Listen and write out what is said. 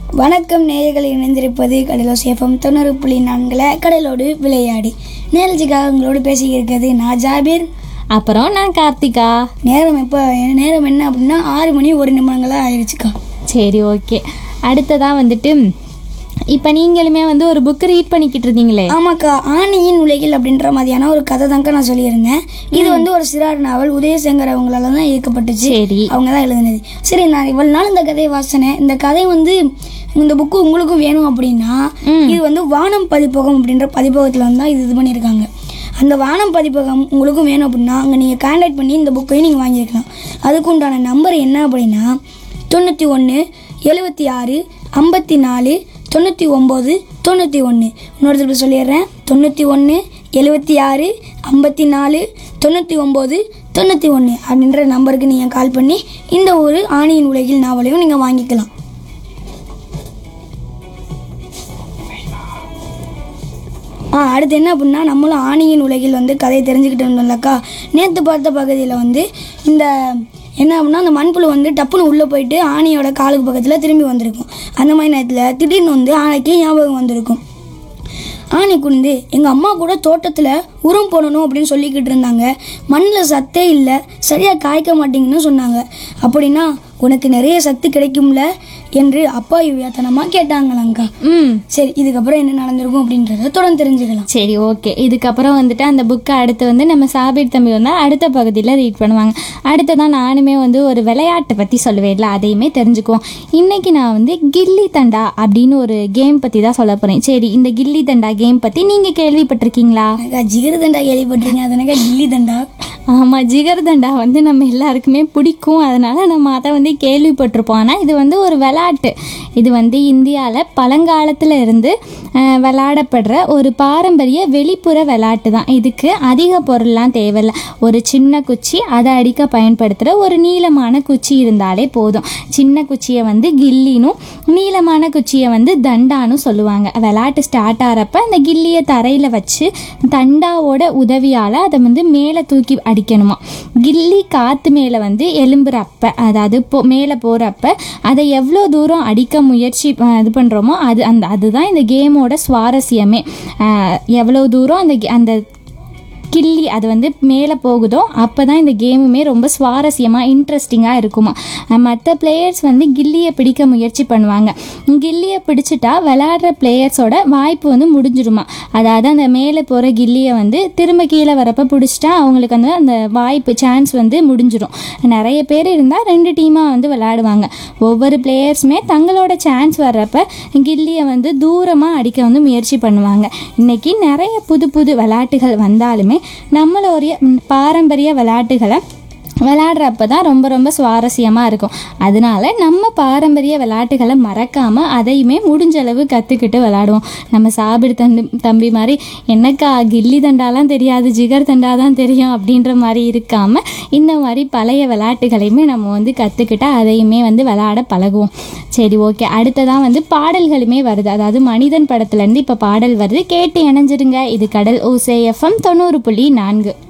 வணக்கம் நேயர்கள் இணைந்திருப்பது கடலோஸ் எஃப்எம் தொண்ணூறு புள்ளி நான்கில் கடலோடு விளையாடி நேரத்துக்காக உங்களோடு பேசியிருக்கிறது நான் ஜாபீர் அப்புறம் நான் கார்த்திகா நேரம் எப்போ நேரம் என்ன அப்படின்னா ஆறு மணி ஒரு நிமிடங்களாக ஆயிடுச்சுக்கா சரி ஓகே அடுத்ததாக வந்துட்டு இப்போ நீங்களுமே வந்து ஒரு புக் ரீட் பண்ணிக்கிட்டு இருந்தீங்களே ஆமாக்கா ஆணியின் உலகில் அப்படின்ற மாதிரியான ஒரு கதை தாங்க நான் சொல்லியிருந்தேன் இது வந்து ஒரு சிறார் நாவல் உதயசங்கர் அவங்களால தான் இயக்கப்பட்டுச்சு சரி அவங்க தான் எழுதினது சரி நான் இவ்வளவு நாள் இந்த கதையை வாசினேன் இந்த கதை வந்து இந்த புக்கு உங்களுக்கும் வேணும் அப்படின்னா இது வந்து வானம் பதிப்பகம் அப்படின்ற பதிப்பகத்தில் வந்து தான் இது இது பண்ணியிருக்காங்க அந்த வானம் பதிப்பகம் உங்களுக்கும் வேணும் அப்படின்னா அங்கே நீங்கள் கான்டாக்ட் பண்ணி இந்த புக்கையும் நீங்கள் வாங்கியிருக்கலாம் அதுக்கு உண்டான நம்பர் என்ன அப்படின்னா தொண்ணூற்றி ஒன்று எழுபத்தி ஆறு ஐம்பத்தி நாலு தொண்ணூற்றி ஒம்பது தொண்ணூற்றி ஒன்று இன்னொரு தடவை சொல்லிடுறேன் தொண்ணூற்றி ஒன்று எழுபத்தி ஆறு ஐம்பத்தி நாலு தொண்ணூற்றி ஒம்பது தொண்ணூற்றி ஒன்று அப்படின்ற நம்பருக்கு நீங்கள் கால் பண்ணி இந்த ஒரு ஆணியின் உலகில் நாவலையும் நீங்கள் வாங்கிக்கலாம் ஆ அடுத்து என்ன அப்படின்னா நம்மளும் ஆணியின் உலகில் வந்து கதையை தெரிஞ்சுக்கிட்டு இருந்தோம்லக்கா நேற்று பார்த்த பகுதியில் வந்து இந்த என்ன அப்படின்னா அந்த மண்புழு வந்து டப்புன்னு உள்ளே போயிட்டு ஆணியோட காலுக்கு பக்கத்தில் திரும்பி வந்திருக்கும் அந்த மாதிரி நேரத்தில் திடீர்னு வந்து ஆணைக்கு ஞாபகம் வந்திருக்கும் ஆணி குனிந்து எங்கள் அம்மா கூட தோட்டத்தில் உரம் போடணும் அப்படின்னு சொல்லிக்கிட்டு இருந்தாங்க மண்ணில் சத்தே இல்லை சரியாக காய்க்க மாட்டேங்குன்னு சொன்னாங்க அப்படின்னா உனக்கு நிறைய சத்து கிடைக்கும்ல என்று அப்பா யுவியாத்தனமாக கேட்டாங்களாங்க்கா ம் சரி இதுக்கப்புறம் என்ன நடந்திருக்கும் அப்படின்றத தொடர்ந்து தெரிஞ்சுக்கலாம் சரி ஓகே இதுக்கப்புறம் வந்துட்டு அந்த புக்கை அடுத்து வந்து நம்ம சாபிர் தம்பி வந்து அடுத்த பகுதியில் ரீட் பண்ணுவாங்க அடுத்ததான் நானுமே வந்து ஒரு விளையாட்டை பற்றி சொல்லுவேன்ல அதையுமே தெரிஞ்சுக்குவோம் இன்னைக்கு நான் வந்து கில்லி தண்டா அப்படின்னு ஒரு கேம் பற்றி தான் சொல்ல போகிறேன் சரி இந்த கில்லி தண்டா கேம் பற்றி நீங்கள் கேள்விப்பட்டிருக்கீங்களா எனக்கா ஜிகிரு தண்டா கேள்விப்பட்டிருக்கீங்க அது எனக்கா கில்லி தண்டா ஆமாம் ஜிகர் தண்டா வந்து நம்ம எல்லாருக்குமே பிடிக்கும் அதனால நம்ம அதை வந்து கேள்விப்பட்டிருப்போம் ஆனால் இது வந்து ஒரு விளையாட்டு இது வந்து இந்தியாவில் பழங்காலத்தில் இருந்து அஹ், விளையாடப்படுற ஒரு பாரம்பரிய வெளிப்புற விளையாட்டு தான் இதுக்கு அதிக பொருள்லாம் தேவையில்லை ஒரு சின்ன குச்சி அதை அடிக்க பயன்படுத்துகிற ஒரு நீளமான குச்சி இருந்தாலே போதும் சின்ன குச்சியை வந்து கில்லினும் நீளமான குச்சியை வந்து தண்டான்னு சொல்லுவாங்க விளையாட்டு ஸ்டார்ட் ஆகிறப்ப அந்த கில்லியை தரையில் வச்சு தண்டாவோட உதவியால் அதை வந்து மேலே தூக்கி அடிக்கணுமா கில்லி காற்று மேலே வந்து எலும்புறப்ப அதாவது போ மேலே போகிறப்ப அதை எவ்வளோ தூரம் அடிக்க முயற்சி அஹ், இது பண்ணுறோமோ அது அந்த அதுதான் இந்த கேமோட சுவாரஸ்யமே அஹ், எவ்வளோ தூரம் அந்த கே- அந்த கில்லி அது வந்து மேலே போகுதோ அப்போ தான் இந்த கேமுமே ரொம்ப சுவாரஸ்யமாக இன்ட்ரெஸ்டிங்காக இருக்குமா மற்ற பிளேயர்ஸ் வந்து கில்லியை பிடிக்க முயற்சி பண்ணுவாங்க கில்லியை பிடிச்சிட்டா விளையாடுற பிளேயர்ஸோட வாய்ப்பு வந்து முடிஞ்சிருமா அதாவது அந்த மேலே போகிற கில்லியை வந்து திரும்ப கீழே வரப்போ பிடிச்சிட்டா அவங்களுக்கு வந்து அந்த வாய்ப்பு சான்ஸ் வந்து முடிஞ்சிரும் நிறைய பேர் இருந்தால் ரெண்டு டீமாக வந்து விளையாடுவாங்க ஒவ்வொரு பிளேயர்ஸுமே தங்களோட சான்ஸ் வர்றப்ப கில்லியை வந்து தூரமாக அடிக்க வந்து முயற்சி பண்ணுவாங்க இன்னைக்கு நிறைய புது புது விளையாட்டுகள் வந்தாலுமே நம்மளுடைய ம், பாரம்பரிய விளையாட்டுகளை விளையாடுறப்ப தான் ரொம்ப ரொம்ப சுவாரஸ்யமாக இருக்கும் அதனால நம்ம பாரம்பரிய விளையாட்டுகளை மறக்காமல் அதையுமே முடிஞ்ச அளவு கற்றுக்கிட்டு விளையாடுவோம் நம்ம சாபிர் தம்பி தம்பி மாதிரி என்னக்கா கில்லி தண்டாலாம் தெரியாது ஜிகர் தண்டா தான் தெரியும் அப்படின்ற மாதிரி இருக்காமல் இந்த மாதிரி பழைய விளையாட்டுகளையுமே நம்ம வந்து கற்றுக்கிட்டு அதையுமே வந்து விளையாட பழகுவோம் சரி ஓகே அடுத்ததான் வந்து பாடல்களுமே வருது அதாவது மனிதன் படத்துலேருந்து இப்போ பாடல் வருது கேட்டு இணைஞ்சிருங்க இது கடல் ஓசே எஃப்எம் தொண்ணூறு புள்ளி நான்கு